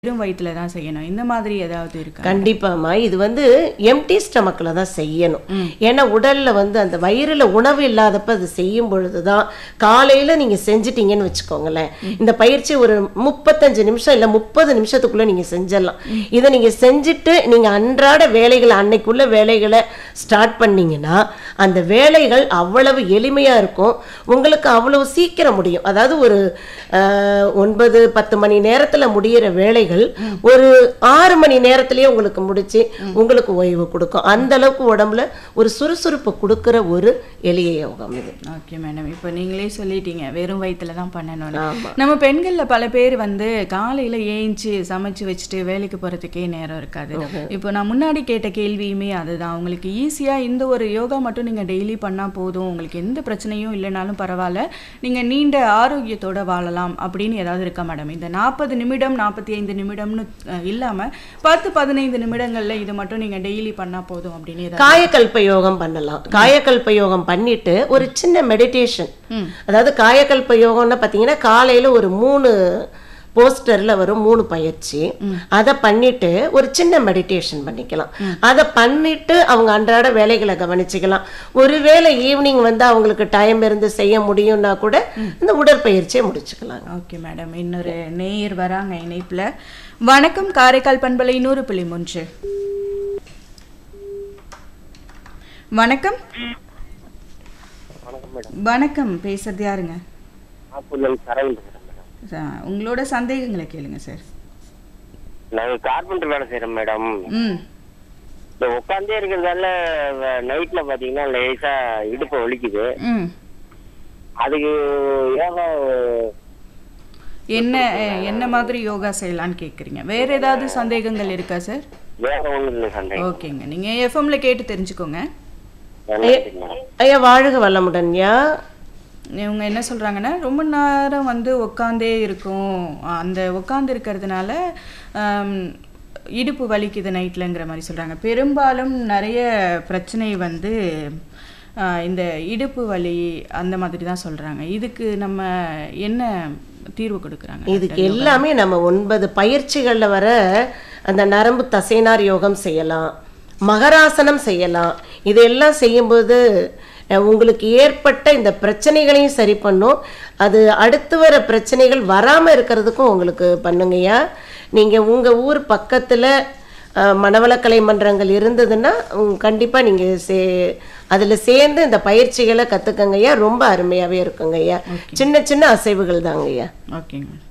வெறும் வயித்துல தான் செய்யணும் இந்த மாதிரி ஏதாவது இருக்கா கண்டிப்பாம்மா இது வந்து எம்டி ஸ்டமக்கில் தான் செய்யணும் ஏன்னா உடல்ல வந்து அந்த வயிறுல உணவு இல்லாதப்ப அது செய்யும் பொழுது தான் காலையில நீங்க செஞ்சிட்டீங்கன்னு வச்சுக்கோங்களேன் இந்த பயிற்சி ஒரு முப்பத்தஞ்சு நிமிஷம் இல்ல முப்பது நிமிஷத்துக்குள்ள நீங்க செஞ்சிடலாம் இதை நீங்க செஞ்சுட்டு நீங்க அன்றாட வேலைகளை அன்னைக்குள்ள வேலைகளை ஸ்டார்ட் பண்ணீங்கன்னா அந்த வேலைகள் அவ்வளவு எளிமையா இருக்கும் உங்களுக்கு அவ்வளவு சீக்கிரம் முடியும் அதாவது ஒரு அஹ், ஒன்பது பத்து மணி நேரத்துல முடியிற வேலைகள் ஒரு ஆறு மணி நேரத்திலேயே உங்களுக்கு முடிச்சு உங்களுக்கு ஓய்வு கொடுக்கும் அந்த அளவுக்கு உடம்புல ஒரு சுறுசுறுப்பு கொடுக்கிற ஒரு எளிய யோகம் இது ஓகே மேடம் இப்போ நீங்களே சொல்லிட்டீங்க வெறும் வயித்துல தான் பண்ணணும்னு நம்ம பெண்கள்ல பல பேர் வந்து காலையில ஏஞ்சி சமைச்சு வச்சுட்டு வேலைக்கு போறதுக்கே நேரம் இருக்காது இப்போ நான் முன்னாடி கேட்ட கேள்வியுமே அதுதான் உங்களுக்கு ஈஸியா இந்த ஒரு யோகா மட்டும் நீங்க டெய்லி பண்ணா போதும் உங்களுக்கு எந்த பிரச்சனையும் இல்லைனாலும் பரவாயில்ல நீங்க நீண்ட ஆரோக்கியத்தோட வாழலாம் அப்படின்னு ஏதாவது இருக்கா மேடம் இந்த நாற்பது நிமிடம் நாற்பத்தி ஐந்து நிமிடம்னு அஹ், இல்லாம பத்து பதினைந்து நிமிடங்கள்ல இது மட்டும் நீங்க டெய்லி பண்ணா போதும் அப்படின்னு ஏதாவது காயக்கல்ப யோகம் பண்ணலாம் காயக்கல்ப யோகம் பண்ணிட்டு ஒரு சின்ன மெடிடேஷன் அதாவது காயக்கல்ப யோகம்னா பார்த்தீங்கன்னா காலையில ஒரு மூணு போஸ்டர்ல வரும் மூணு பயிற்சி அதை பண்ணிட்டு ஒரு சின்ன மெடிடேஷன் பண்ணிக்கலாம் அதை பண்ணிட்டு அவங்க அன்றாட வேலைகளை கவனிச்சுக்கலாம் ஒருவேளை ஈவினிங் வந்து அவங்களுக்கு டைம் இருந்து செய்ய முடியும்னா கூட இந்த உடற்பயிற்சியை முடிச்சுக்கலாம் ஓகே மேடம் இன்னொரு நேயர் வராங்க இணைப்புல வணக்கம் காரைக்கால் பண்பலை நூறு புள்ளி மூன்று வணக்கம் வணக்கம் மேடம் வணக்கம் பேசுறது யாருங்க ஆப்பூர்ல சரவணன் பேசுறேன் மேடம் ச- உங்களோட சந்தேகங்களை கேளுங்க சார் நாங்க கார்பெண்டர் வேலை செய்யறோம் மேடம் ம் இந்த உட்காந்தே இருக்கிறதால நைட்ல பாத்தீங்கன்னா லேசா இடுப்பு வலிக்குது ம் அதுக்கு யோகா என்ன அஹ், என்ன மாதிரி யோகா செய்யலாம்னு கேட்குறீங்க வேற ஏதாவது சந்தேகங்கள் இருக்கா சார் வேற ஒண்ணும் இல்லை சண்டை ஓகேங்க நீங்க எஃப்எம்ல கேட்டு தெரிஞ்சுக்கோங்க மேடம் ஐயா வாழ்க வளமுடன்யா இவங்க என்ன சொல்கிறாங்கன்னா ரொம்ப நேரம் வந்து உட்காந்தே இருக்கும் அந்த உட்காந்து இருக்கிறதுனால ஆம், இடுப்பு வலிக்குது நைட்லங்கிற மாதிரி சொல்கிறாங்க பெரும்பாலும் நிறைய பிரச்சனை வந்து ஆ, இந்த இடுப்பு வலி அந்த மாதிரி தான் சொல்கிறாங்க இதுக்கு நம்ம என்ன தீர்வு கொடுக்குறாங்க இதுக்கு எல்லாமே நம்ம ஒன்பது பயிற்சிகள்ல வர அந்த நரம்பு தசைனார் யோகம் செய்யலாம் மகராசனம் செய்யலாம் இதெல்லாம் செய்யும்போது அஹ், உங்களுக்கு ஏற்பட்ட இந்த பிரச்சனைகளையும் சரி பண்ணும் அது அடுத்து வர பிரச்சனைகள் வராம இருக்கிறதுக்கும் உங்களுக்கு பண்ணுங்கய்யா நீங்க உங்க ஊர் பக்கத்துல அஹ், மனவளக்கலை மன்றங்கள் இருந்ததுன்னா உம், கண்டிப்பா நீங்க சே அதுல சேர்ந்து இந்த பயிற்சிகளை கத்துக்கங்கய்யா ரொம்ப அருமையாவே இருக்குங்கய்யா சின்ன சின்ன அசைவுகள் தாங்கய்யா ஓகேங்க